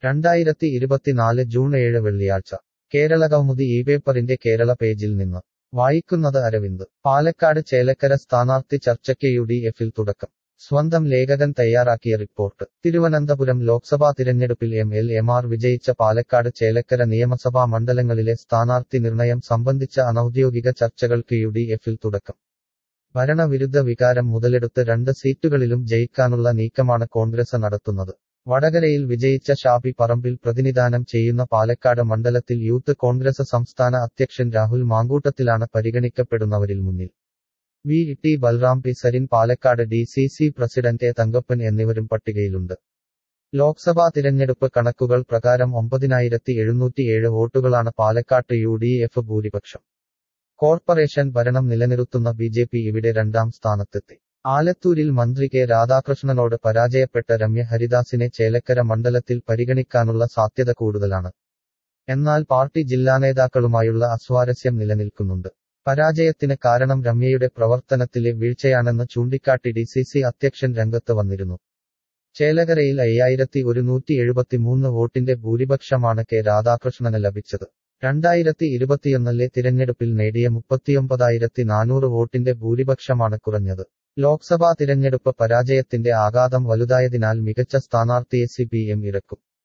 രണ്ടായിരത്തി ഇരുപത്തിനാല് ജൂൺ ഏഴ് വെള്ളിയാഴ്ച കേരളകൗമുദി ഈ പേപ്പറിന്റെ കേരള പേജിൽ നിന്ന് വായിക്കുന്നത് അരവിന്ദ് പാലക്കാട് ചേലക്കര സ്ഥാനാർത്ഥി ചർച്ചയ്ക്ക് യു ഡി എഫിൽ തുടക്കം സ്വന്തം ലേഖകൻ തയ്യാറാക്കിയ റിപ്പോർട്ട് തിരുവനന്തപുരം ലോക്സഭാ തിരഞ്ഞെടുപ്പിൽ എം എൽ എമാർ വിജയിച്ച പാലക്കാട് ചേലക്കര നിയമസഭാ മണ്ഡലങ്ങളിലെ സ്ഥാനാർത്ഥി നിർണയം സംബന്ധിച്ച അനൌദ്യോഗിക ചർച്ചകൾക്ക് യു ഡി എഫിൽ തുടക്കം ഭരണവിരുദ്ധ വികാരം മുതലെടുത്ത് രണ്ട് സീറ്റുകളിലും ജയിക്കാനുള്ള നീക്കമാണ് കോൺഗ്രസ് നടത്തുന്നത് വടകരയിൽ വിജയിച്ച ഷാബി പറമ്പിൽ പ്രതിനിധാനം ചെയ്യുന്ന പാലക്കാട് മണ്ഡലത്തിൽ യൂത്ത് കോൺഗ്രസ് സംസ്ഥാന അധ്യക്ഷൻ രാഹുൽ മാങ്കൂട്ടത്തിലാണ് പരിഗണിക്കപ്പെടുന്നവരിൽ മുന്നിൽ V T Balram P Sarin Palakkad D C C president A Thankappan എന്നിവരും പട്ടികയിലുണ്ട് ലോക്സഭാ തിരഞ്ഞെടുപ്പ് കണക്കുകൾ പ്രകാരം ഒമ്പതിനായിരത്തി എഴുന്നൂറ്റിയേഴ് വോട്ടുകളാണ് പാലക്കാട്ട് യു ഡി എഫ് ഭൂരിപക്ഷം കോർപ്പറേഷൻ ഭരണം നിലനിർത്തുന്ന ബി ജെ പി ഇവിടെ രണ്ടാം സ്ഥാനത്തെത്തി ആലത്തൂരിൽ മന്ത്രി കെ രാധാകൃഷ്ണനോട് പരാജയപ്പെട്ട രമ്യ ഹരിദാസിനെ ചേലക്കര മണ്ഡലത്തിൽ പരിഗണിക്കാനുള്ള സാധ്യത കൂടുതലാണ് എന്നാൽ പാർട്ടി ജില്ലാ നേതാക്കളുമായുള്ള അസ്വാരസ്യം നിലനിൽക്കുന്നുണ്ട് പരാജയത്തിന് കാരണം രമ്യയുടെ പ്രവർത്തനത്തിലെ വീഴ്ചയാണെന്ന് ചൂണ്ടിക്കാട്ടി ഡി സി സി അധ്യക്ഷൻ രംഗത്ത് വന്നിരുന്നു ചേലകരയിൽ അയ്യായിരത്തി ഒരുന്നൂറ്റി എഴുപത്തിമൂന്ന് വോട്ടിന്റെ ഭൂരിപക്ഷമാണ് കെ രാധാകൃഷ്ണന് ലഭിച്ചത് രണ്ടായിരത്തി ഇരുപത്തിയൊന്നിലെ തിരഞ്ഞെടുപ്പിൽ നേടിയ മുപ്പത്തിയൊമ്പതായിരത്തി നാനൂറ് വോട്ടിന്റെ ഭൂരിപക്ഷമാണ് കുറഞ്ഞത് ലോക്സഭാ തിരഞ്ഞെടുപ്പ് പരാജയത്തിന്റെ ആഘാതം വലുതായതിനാൽ മികച്ച സ്ഥാനാർത്ഥിയെ സി പി എം ഇറക്കും